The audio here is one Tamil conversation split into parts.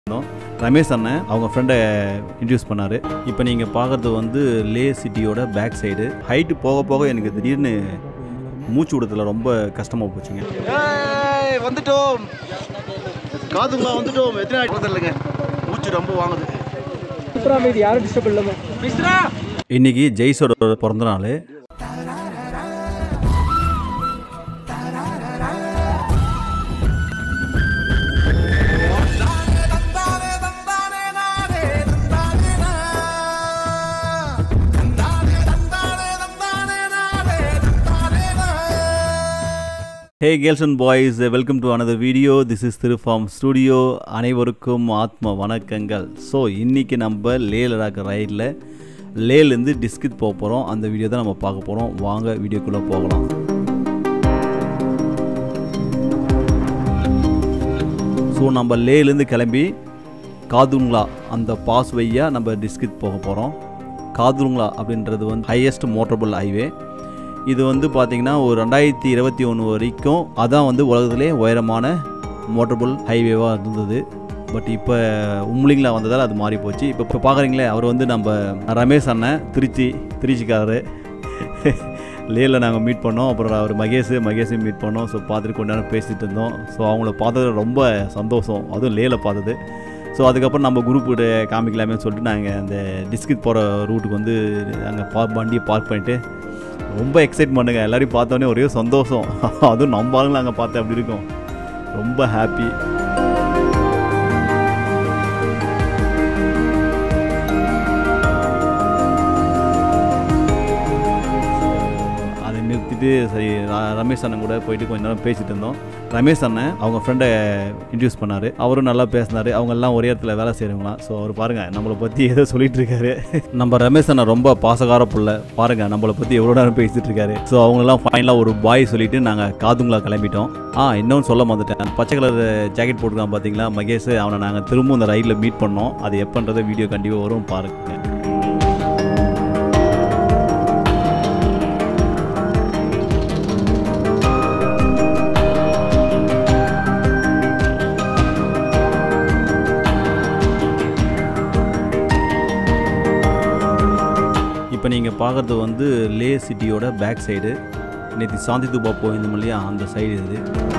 இருந்தோம் ரமேஷ் அண்ணன் அவங்க ஃப்ரெண்டை இன்ட்ரடியூஸ் பண்ணார் இப்போ நீங்கள் பார்க்குறது வந்து லே சிட்டியோட பேக் சைடு ஹைட்டு போக போக எனக்கு திடீர்னு மூச்சு விடுறதுல ரொம்ப கஷ்டமாக போச்சுங்க ஏய் வந்துட்டோம் காதுங்களா வந்துட்டோம் எத்தனை ஆயிட்டு இல்லைங்க மூச்சு ரொம்ப வாங்குது அப்புறம் இது யாரும் டிஸ்டர்ப் இல்லாம இன்னைக்கு ஜெய்ஸோட பிறந்த நாள் hey girls and boys welcome to another video this is திருஃபார்ம் ஸ்டுடியோ அனைவருக்கும் ஆத்ம வணக்கங்கள் ஸோ இன்றைக்கி நம்ம லே லடாக் ரைடில் லேலேருந்து டிஸ்கிட் போக போகிறோம் அந்த வீடியோ தான் நம்ம பார்க்க போகிறோம் வாங்க வீடியோக்குள்ளே போகலாம் ஸோ நம்ம லேலேருந்து கிளம்பி காதுங்லா அந்த பாஸ் வழியாக நம்ம டிஸ்கிட் போக போகிறோம் காதுங்லா அப்படின்றது வந்து ஹையஸ்ட் மோட்டரபிள் ஹைவே இது வந்து பார்த்திங்கன்னா ஒரு ரெண்டாயிரத்தி இருபத்தி ஒன்று வரைக்கும் அதான் வந்து உலகத்திலே உயரமான மோட்டரபிள் ஹைவேவாக இருந்தது பட் இப்போ உம்லிங்கில் வந்ததால் அது மாறி போச்சு இப்போ இப்போ பார்க்குறீங்களே அவர் வந்து நம்ம ரமேஷ் அண்ணன் திருச்சி திருச்சிக்காரரு லேயில் நாங்கள் மீட் பண்ணோம் அப்புறம் அவர் மகேஷ் மகேஷையும் மீட் பண்ணோம் ஸோ பார்த்துட்டு கொஞ்ச நேரம் பேசிகிட்டு இருந்தோம் ஸோ அவங்கள பார்த்தது ரொம்ப சந்தோஷம் அதுவும் லேயில் பார்த்தது ஸோ அதுக்கப்புறம் நம்ம குரூப் காமிக்கலாமே சொல்லிட்டு நாங்கள் அந்த டிஸ்கிட் போகிற ரூட்டுக்கு வந்து அங்கே பா வண்டியை பார்க் பண்ணிவிட்டு ரொம்ப எக்ஸைட் பண்ணுங்க எல்லாரையும் பார்த்தோன்னே ஒரே சந்தோஷம் அதுவும் நம்ம ஆளுங்களை அங்கே பார்த்து அப்படி இருக்கும் ரொம்ப ஹாப்பி அதை நிறுத்திட்டு சரி ர- ரமேஷ் அண்ணன் கூட போயிட்டு கொஞ்ச நேரம் பேசிட்டு இருந்தோம் ரமேஷ் அண்ணன் அவங்க ஃப்ரெண்டை இன்ட்ரடியூஸ் பண்ணார் அவரும் நல்லா பேசினார் அவங்க எல்லாம் ஒரே இடத்துல வேலை செய்கிறவங்களாம் ஸோ அவர் பாருங்கள் நம்மளை பற்றி ஏதோ சொல்லிட்டு இருக்காரு நம்ம ரமேஷ் அண்ணன் ரொம்ப பாசகார புள்ள பாருங்கள் நம்மளை பற்றி எவ்வளோ நேரம் பேசிட்டு இருக்காரு ஸோ அவங்களெல்லாம் ஃபைனலாக ஒரு பாய் சொல்லிட்டு நாங்கள் காதுங்களா கிளம்பிட்டோம் ஆ இன்னொன்று சொல்ல மறந்துட்டேன் பச்சை கலர் ஜாக்கெட் போட்டுருக்கான் பார்த்தீங்களா மகேஷ் அவனை நாங்கள் திரும்பவும் அந்த ரைடில் மீட் பண்ணோம் அது எப்போன்றதை வீடியோ கண்டிப்பாக வரும் பாருங்கள் இப்போ நீங்கள் பார்க்குறது வந்து லே சிட்டியோட பேக் சைடு நேற்று சாந்தி தூபா போயிருந்தோம் இல்லையா அந்த சைடு இது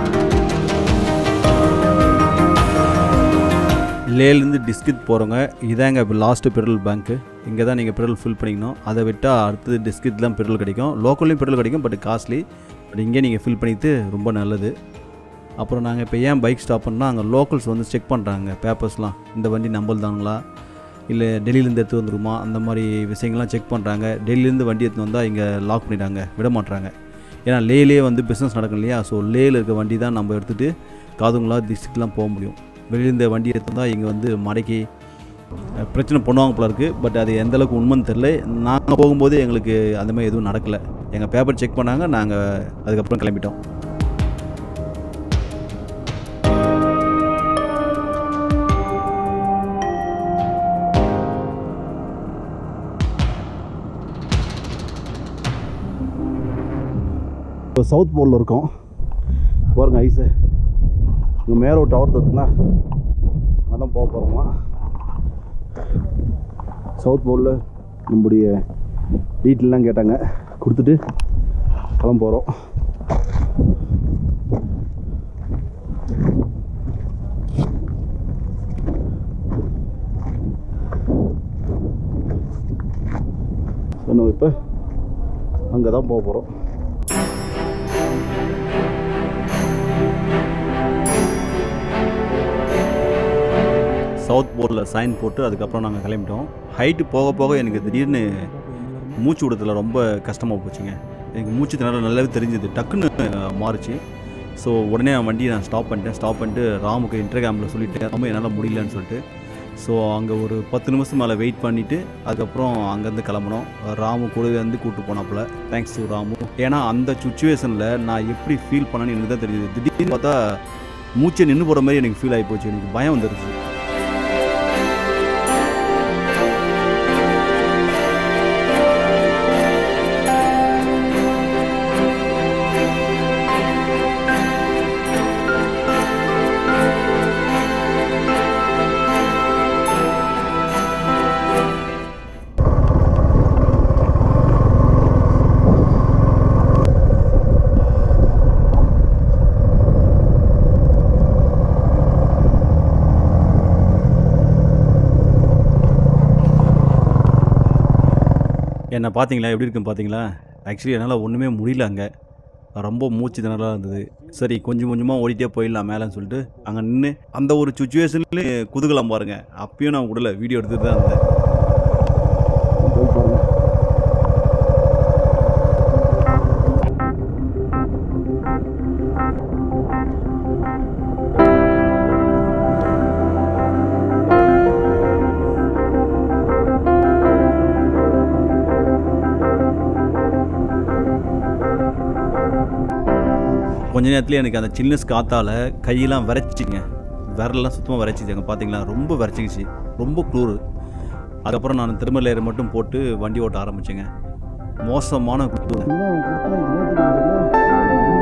லேலேருந்து டிஸ்கிட் போகிறவங்க இதாங்க இப்போ லாஸ்ட்டு பெட்ரோல் பேங்க்கு இங்கே தான் நீங்கள் பெட்ரோல் ஃபில் பண்ணிக்கணும் அதை விட்டால் அடுத்தது டிஸ்கிட் தான் பெட்ரோல் கிடைக்கும் லோக்கல்லையும் பெட்ரோல் கிடைக்கும் பட் காஸ்ட்லி பட் இங்கே நீங்கள் ஃபில் பண்ணிட்டு ரொம்ப நல்லது அப்புறம் நாங்கள் இப்போ ஏன் பைக் ஸ்டாப் பண்ணால் அங்கே லோக்கல்ஸ் வந்து செக் பண்ணுறாங்க பேப்பர்ஸ்லாம் இந்த வண்டி நம்பல்தானுங்களா இல்லை டெல்லியிலேருந்து எடுத்து வந்துருமா அந்த மாதிரி விஷயங்கள்லாம் செக் பண்ணுறாங்க டெல்லியிலேருந்து வண்டி எடுத்து வந்தால் இங்கே லாக் பண்ணிட்டாங்க விட மாட்றாங்க ஏன்னா லேலே வந்து பிஸ்னஸ் நடக்கும் இல்லையா ஸோ லேயில் இருக்க வண்டி தான் நம்ம எடுத்துகிட்டு காதுங்களா டிஸ்ட்ரிக்ட்லாம் போக முடியும் வெளியிலேருந்து வண்டி எடுத்து வந்தால் இங்கே வந்து மடக்கி அஹ், பிரச்சனை பண்ணுவாங்க போல இருக்குது பட் அது எந்த அளவுக்கு உண்மைன்னு தெரில நாங்கள் போகும்போது எங்களுக்கு அந்த மாதிரி எதுவும் நடக்கலை எங்கள் பேப்பர் செக் பண்ணாங்க நாங்கள் அதுக்கப்புறம் கிளம்பிட்டோம் இப்போ சவுத் போலில் இருக்கோம் பாருங்க ஐஸு இங்கே மேலே ஒரு டவர் தத்துனா அங்கே தான் போக போகிறோமா சவுத் போலில் நம்முடைய டீட்டெயிலாம் கேட்டாங்க கொடுத்துட்டு கிளம்ப போகிறோம் நம்ம இப்போ அங்கே தான் போக போகிறோம் சவுத் போர்டில் சைன் போட்டு அதுக்கப்புறம் நாங்கள் கிளம்பிட்டோம் ஹைட்டு போக போக எனக்கு திடீர்னு மூச்சு விடுறதுல ரொம்ப கஷ்டமாக போச்சுங்க எனக்கு மூச்சு திணறல் நல்லாவே தெரிஞ்சுது டக்குன்னு அஹ், மாறுச்சு ஸோ உடனே நான் வண்டியை நான் ஸ்டாப் பண்ணிட்டேன் ஸ்டாப் பண்ணிட்டு ராமுக்கு இன்டர்கேமில் சொல்லிட்டேன் ராமு என்னால் முடியலன்னு சொல்லிட்டு ஸோ அங்கே ஒரு பத்து நிமிஷம் மேலே வெயிட் பண்ணிவிட்டு அதுக்கப்புறம் அங்கேருந்து கிளம்புனோம் ராமு கூடவே வந்து கூப்பிட்டு போனாப்புல தேங்க்ஸ் டு ராமு ஏன்னா அந்த சுச்சுவேஷனில் நான் எப்படி ஃபீல் பண்ணேன்னு எனக்கு தான் தெரியுது திடீர்னு பார்த்தா மூச்சை நின்று போகிற மாதிரி எனக்கு ஃபீல் ஆகி போச்சு எனக்கு பயம் வந்துருச்சு என்னை பார்த்தீங்களா எப்படி இருக்குன்னு பார்த்தீங்களா ஆக்சுவலி என்னால் ஒன்றுமே முடியல அங்கே ரொம்ப மூச்சு திணறலாக இருந்தது சரி கொஞ்சம் கொஞ்சமாக ஓடிட்டே போயிடலாம் மேலேன்னு சொல்லிட்டு அங்கே நின்று அந்த ஒரு சுச்சுவேஷன்லேயே குதுகலாம் பாருங்க அப்பயும் நான் விடல வீடியோ எடுத்துட்டு தான் இருந்தேன் போய் பாருங்க கொஞ்ச நேரத்துல எனக்கு அந்த சில்னஸ் காத்தால கையெல்லாம் விரைச்சிங்க விரலெல்லாம் சுத்தமாக விரைச்சிச்சுங்க பார்த்தீங்களா ரொம்ப விரைச்சிக்கிச்சு ரொம்ப குளிர் அதுக்கப்புறம் நான் திரும்ப லேயர் மட்டும் போட்டு வண்டி ஓட்ட ஆரம்பிச்சேங்க மோசமான குளிர் என்ன கொடுத்தா இது நேரத்துக்கு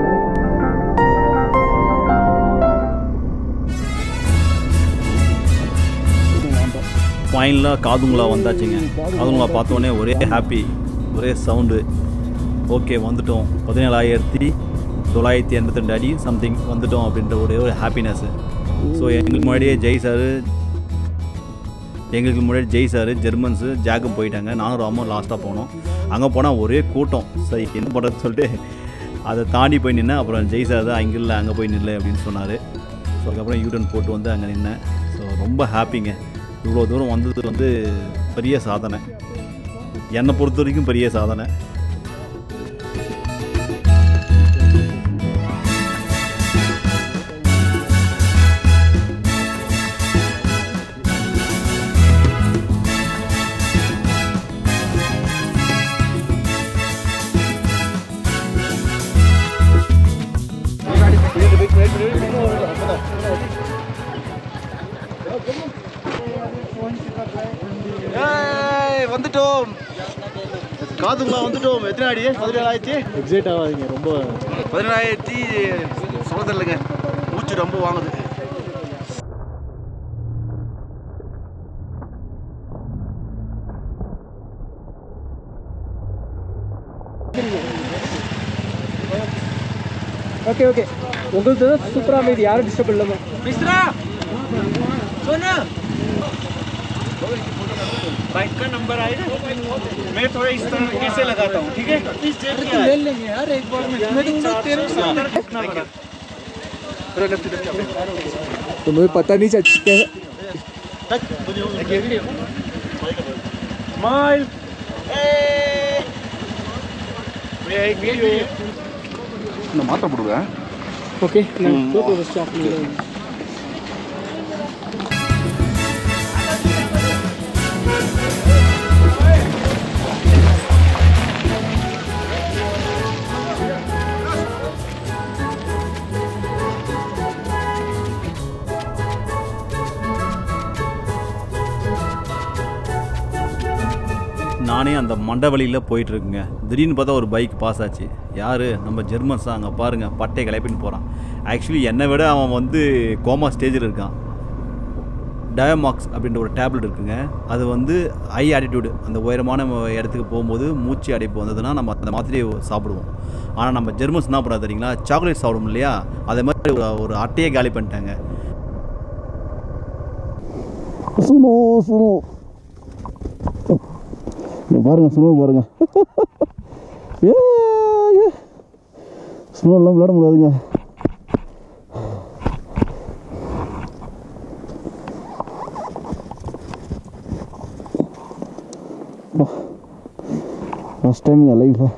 ஃபைனலாக காதுங்களா வந்தாச்சுங்க காதுங்களா பார்த்தோன்னே ஒரே ஹாப்பி ஒரே சவுண்டு ஓகே வந்துட்டோம் பதினேழாயிரத்தி தொள்ளாயிரத்தி எண்பத்தி ரெண்டு அடி சம்திங் வந்துட்டோம் அப்படின்ற ஒரே ஒரு ஹாப்பினஸ்ஸு ஸோ எங்களுக்கு முன்னாடியே ஜெய் சார் எங்களுக்கு முன்னாடி ஜெய் சார் ஜெர்மன்ஸு ஜாக்கும் போயிட்டாங்க நானும் ராமும் லாஸ்ட்டாக போனோம் அங்கே போனால் ஒரே கூட்டம் சரி என்ன பண்ணுறதுன்னு சொல்லிட்டு அதை தாண்டி போய் நின்னேன் அப்புறம் ஜெய் சார் தான் அங்கே இல்லை அங்கே போய் நில்லை அப்படின்னு சொன்னார் ஸோ அதுக்கப்புறம் யூட்டன் போட்டு வந்து அங்கே நின்னேன் ஸோ ரொம்ப ஹாப்பிங்க இவ்வளோ தூரம் வந்தது வந்து பெரிய சாதனை என்னை பொறுத்த வரைக்கும் பெரிய சாதனை வந்துட்டோம் காதுங்களா வந்துட்டோம் எத்தனை அடி பதினேழாயிரத்தி எக்ஸைட் ஆகாதீங்க ரொம்ப பதினேழாயிரத்தி சொல்றது இல்லைங்க மூச்சு ரொம்ப வாங்குது ஓகே ஓகே உங்களுக்கு தான் சூப்பராக அமைதி யாரும் டிஸ்டர்ப் இல்லாமல் मिश्रा सुन बाइक का नंबर आएगा मैं थोड़ा इस तरह से लगाता हूँ ठीक है इस जेब में ले लेंगे यार एक बार में मैं दूंगा तेरे तुम्हें पता नहीं चल स्माइल मैं एक वीडियो நான் மாற்ற போடுவேன் ओके दो दो स्टॉप நானே அந்த மண்டவழியில் போயிட்டுருக்குங்க திடீர்னு பார்த்தா ஒரு பைக் பாஸ் ஆச்சு யார் நம்ம ஜெர்மன்ஸ் தான் அங்கே பாருங்கள் பட்டை கிளப்பின்னு போகிறான் ஆக்சுவலி என்னை விட அவன் வந்து கோமா ஸ்டேஜில் இருக்கான் டயமாக்ஸ் அப்படின்ற ஒரு டேப்லெட் இருக்குங்க அது வந்து ஹை ஆட்டிடியூடு அந்த உயரமான இடத்துக்கு போகும்போது மூச்சு அடைப்பு வந்ததுன்னா நம்ம அந்த மாத்திரையை சாப்பிடுவோம் ஆனால் நம்ம ஜெர்மன்ஸ் என்ன பண்ணாது தெரியுங்களா சாக்லேட் சாப்பிடும் இல்லையா அதே மாதிரி ஒரு ஒரு அட்டையை காலி பண்ணிட்டாங்க சுனோ சுனோ இங்க பாருங்க சுனோ பாருங்க ஏ சுனோலாம் விளையாட முடியாதுங்க ஃபஸ்ட் டைம் என் லைஃப்பில்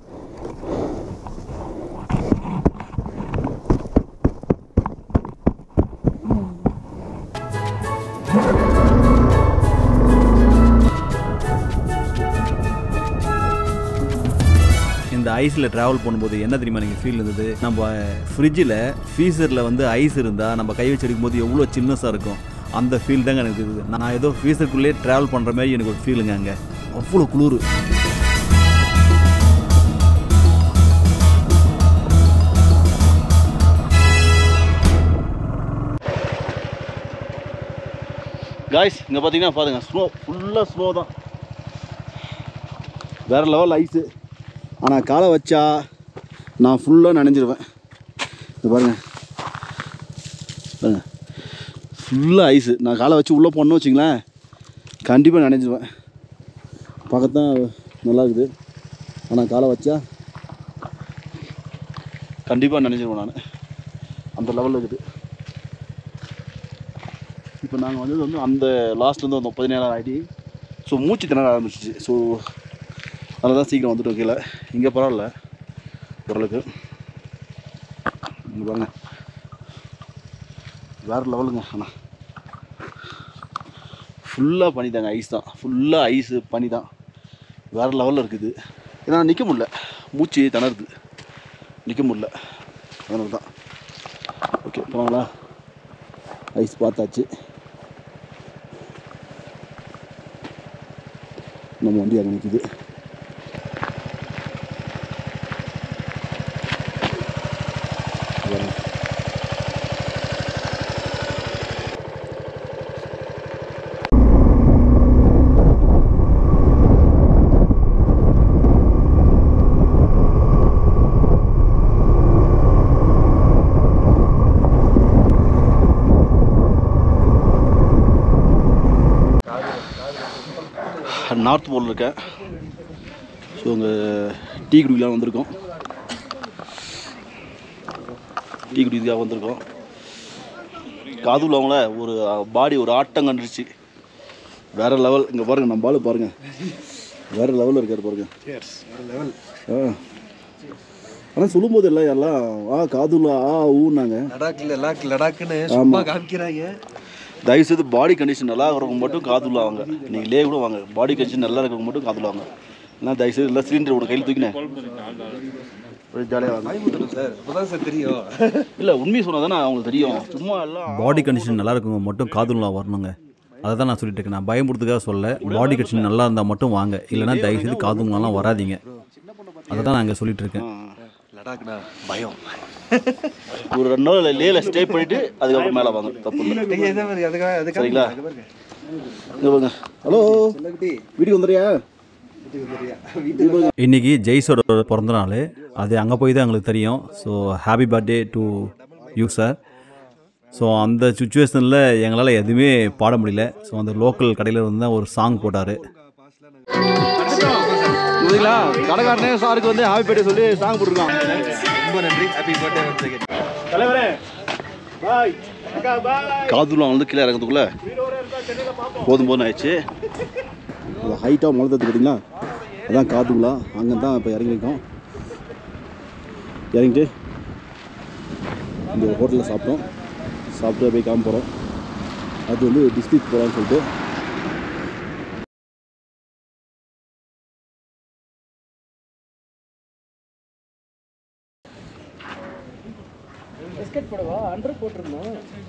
இந்த ஐஸில் ட்ராவல் பண்ணும்போது என்ன தெரியுமா நீங்கள் ஃபீல் இருந்தது நம்ம ஃப்ரிட்ஜில் ஃப்ரீசரில் வந்து ஐஸ் இருந்தால் நம்ம கை வச்சு எடுக்கும்போது எவ்வளோ சின்னஸாக இருக்கும் அந்த ஃபீல் தாங்க எனக்கு இருக்குது நான் ஏதோ ஃப்ரீசருக்குள்ளேயே ட்ராவல் பண்ணுற மாதிரி எனக்கு ஒரு ஃபீலுங்க அங்கே அவ்வளோ குளிர் காய்ஸ் இங்கே பார்த்தீங்கன்னா பாருங்க ஸ்னோ ஃபுல்லாக ஸ்னோ தான் வேறு லெவல் ஐஸு ஆனால் காலை வச்சா நான் ஃபுல்லாக நனைஞ்சிருவேன் இது பாருங்க பாருங்க ஃபுல்லாக ஐஸு நான் காலை வச்சு உள்ளே போனோன்னு வச்சிங்களேன் கண்டிப்பாக நனைஞ்சிருவேன் பார்க்கத்தான் நல்லா இருக்குது ஆனால் காலை வச்சா கண்டிப்பாக நினைச்சிருவேன் நான் அந்த லெவலில் இருக்குது இப்போ நாங்கள் வந்தது வந்து அந்த லாஸ்ட்லேருந்து வந்தோம் பதினேழாம் ஆகிட்டு ஸோ மூச்சு திணற ஆரம்பிச்சிச்சு ஸோ அதனால தான் சீக்கிரம் வந்துட்டோம் கீழே இங்கே பரவாயில்ல ஓரளவுக்கு இங்கே பாருங்க வேறு லெவலுங்க ஆனால் ஃபுல்லாக பனி தாங்க ஐஸ் தான் ஃபுல்லாக ஐஸு பனி தான் வேறு லெவலில் இருக்குது ஏன்னா நிற்க முடியல மூச்சு திணறுது நிற்க முடியல அதனால தான் ஓகே போங்களா ஐஸ் பார்த்தாச்சு நம்ம வண்டி அங்கே நிற்கிது நார்த் போல் இருக்கேன் ஸோ அங்கே டீ குடிக்கலாம் வந்திருக்கோம் டீ குடிக்கிறதுக்காக வந்திருக்கோம் காதுல அவங்கள ஒரு பாடி ஒரு ஆட்டம் கண்டுருச்சு வேற லெவல் இங்கே பாருங்க நம்ம ஆளு பாருங்க வேற லெவலில் இருக்காரு பாருங்க ஆ ஆனால் சொல்லும்போது எல்லாம் எல்லாம் ஆ காதுல ஆ ஊன்னாங்க லடாக் லடாக் லடாக்னு சும்மா காமிக்கிறாங்க தயவு செய்து பாடி கண்டிஷன் நல்லா இருக்கிறவங்க மட்டும் காதுல வாங்க நீங்கள் லே கூட வாங்க பாடி கண்டிஷன் நல்லா இருக்கிறவங்க மட்டும் காதுல வாங்க ஏன்னா தயவு செய்து எல்லாம் சிலிண்டர் ஒரு கையில் தூக்கினேன் ஜாலியாக வாங்க சார் அப்பதான் சார் தெரியும் இல்லை உண்மையை சொன்னால் தானே அவங்களுக்கு தெரியும் சும்மா எல்லாம் பாடி கண்டிஷன் நல்லா இருக்கவங்க மட்டும் காதுலா வரணுங்க அதை தான் நான் சொல்லிட்டு இருக்கேன் நான் பயமுறுத்துக்காக சொல்ல பாடி கண்டிஷன் நல்லா இருந்தால் மட்டும் வாங்க இல்லைன்னா தயவுசெய்து காதுங்களாம் வராதீங்க அதை தான் நான் இங்கே சொல்லிட்டு இருக்கேன் லடாக்னா பயம் ஒரு ரெண்டு நாள் லேல ஸ்டே பண்ணிட்டு அதுக்கப்புறம் மேலே வாங்க தப்பு இல்லை நீங்க எதை மாதிரி அதுக்காக அதுக்காக சரிங்களா அங்க பாருங்க. இங்கே பாருங்க ஹலோ செல்லக்குட்டி, வீட்டுக்கு வந்துறியா வீட்டுக்கு வந்துறியா? வீட்டுக்கு இன்றைக்கி ஜெய்ஸோட பிறந்த நாள் அது அங்கே போய் தான் எங்களுக்கு தெரியும் so happy birthday to you sir so அந்த சுச்சுவேஷனில் எங்களால் எதுவுமே பாட முடியல ஸோ அந்த லோக்கல் கடையில் வந்து தான் ஒரு சாங் போட்டார் புரியுதுங்களா கடைக்காரனே சாருக்கு வந்து ஹாப்பி பர்த்டே சொல்லி சாங் போட்டிருக்கான் ரொம்ப நன்றி ஹாப்பி பர்த்டே ஒன்ஸ் அகைன் காதுல வந்து கீழே இறங்கிறதுக்குள்ள போதும் போதும் ஆயிடுச்சு அது ஹைட்டாக முளைத்தது பார்த்தீங்களா அதான் காதுங்களா அங்கே தான் இப்போ இறங்கிருக்கோம் இறங்கிட்டு இந்த ஹோட்டலில் சாப்பிட்டோம் சாப்பிட்டு அப்படியே காம போகிறோம் அது வந்து டிஸ்ட்ரிக்ட் போகலான்னு சொல்லிட்டு பிஸ்கட் போடவா அண்டர் போட்டிருந்தோம்